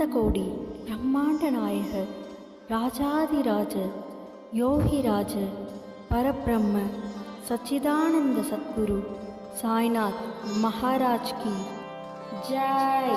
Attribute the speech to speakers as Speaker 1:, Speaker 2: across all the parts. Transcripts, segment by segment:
Speaker 1: அண்டகோடி பிரம்மாண்ட நாயகர் ராஜாதிராஜ யோகிராஜ பரபிரம்ம சச்சிதானந்த சத்குரு சாய்நாத் மகாராஜ் கி ஜெய்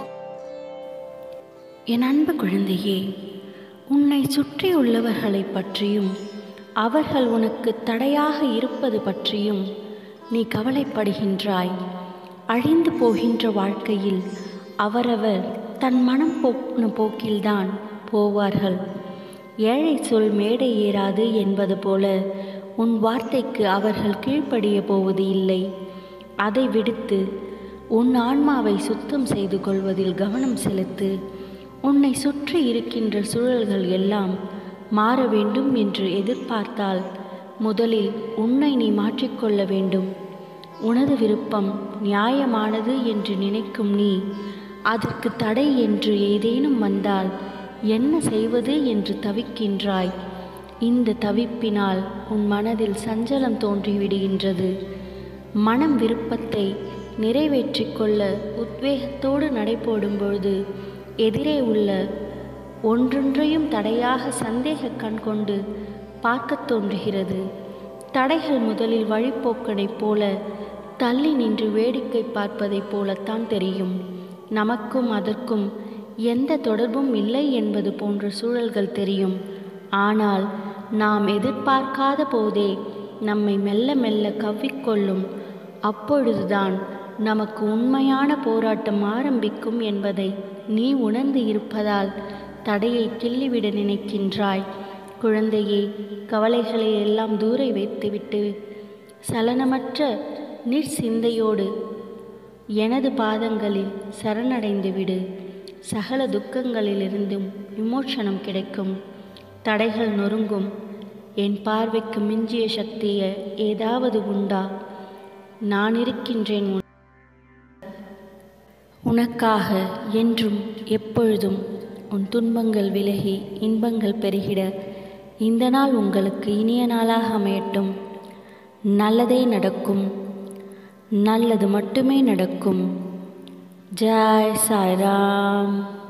Speaker 2: என் அன்பு குழந்தையே உன்னை சுற்றியுள்ளவர்களைப் பற்றியும் அவர்கள் உனக்கு தடையாக இருப்பது பற்றியும் நீ கவலைப்படுகின்றாய் அழிந்து போகின்ற வாழ்க்கையில் அவரவர் தன் மனம் போன போக்கில்தான் போவார்கள் ஏழை சொல் மேடை ஏறாது என்பது போல உன் வார்த்தைக்கு அவர்கள் கீழ்ப்படிய போவது இல்லை அதை விடுத்து உன் ஆன்மாவை சுத்தம் செய்து கொள்வதில் கவனம் செலுத்து உன்னை சுற்றி இருக்கின்ற சூழல்கள் எல்லாம் மாற வேண்டும் என்று எதிர்பார்த்தால் முதலில் உன்னை நீ மாற்றிக்கொள்ள வேண்டும் உனது விருப்பம் நியாயமானது என்று நினைக்கும் நீ அதற்கு தடை என்று ஏதேனும் வந்தால் என்ன செய்வது என்று தவிக்கின்றாய் இந்த தவிப்பினால் உன் மனதில் சஞ்சலம் தோன்றிவிடுகின்றது மனம் விருப்பத்தை நிறைவேற்றிக் கொள்ள உத்வேகத்தோடு நடைபோடும் பொழுது எதிரே உள்ள ஒன்றொன்றையும் தடையாக சந்தேக கண் கொண்டு பார்க்கத் தோன்றுகிறது தடைகள் முதலில் வழிப்போக்கனைப் போல தள்ளி நின்று வேடிக்கை பார்ப்பதைப் போலத்தான் தெரியும் நமக்கும் அதற்கும் எந்த தொடர்பும் இல்லை என்பது போன்ற சூழல்கள் தெரியும் ஆனால் நாம் எதிர்பார்க்காத போதே நம்மை மெல்ல மெல்ல கவ்விக்கொள்ளும் அப்பொழுதுதான் நமக்கு உண்மையான போராட்டம் ஆரம்பிக்கும் என்பதை நீ உணர்ந்து இருப்பதால் தடையை கிள்ளிவிட நினைக்கின்றாய் குழந்தையே கவலைகளை எல்லாம் தூர வைத்துவிட்டு சலனமற்ற நிற்சிந்தையோடு எனது பாதங்களில் சரணடைந்து விடு சகல துக்கங்களிலிருந்தும் விமோசனம் கிடைக்கும் தடைகள் நொறுங்கும் என் பார்வைக்கு மிஞ்சிய சக்திய ஏதாவது உண்டா நான் இருக்கின்றேன் உன் உனக்காக என்றும் எப்பொழுதும் உன் துன்பங்கள் விலகி இன்பங்கள் பெருகிட இந்த நாள் உங்களுக்கு இனிய நாளாக அமையட்டும் நல்லதே நடக்கும் நல்லது மட்டுமே நடக்கும் ஜெய் சாய்ராம்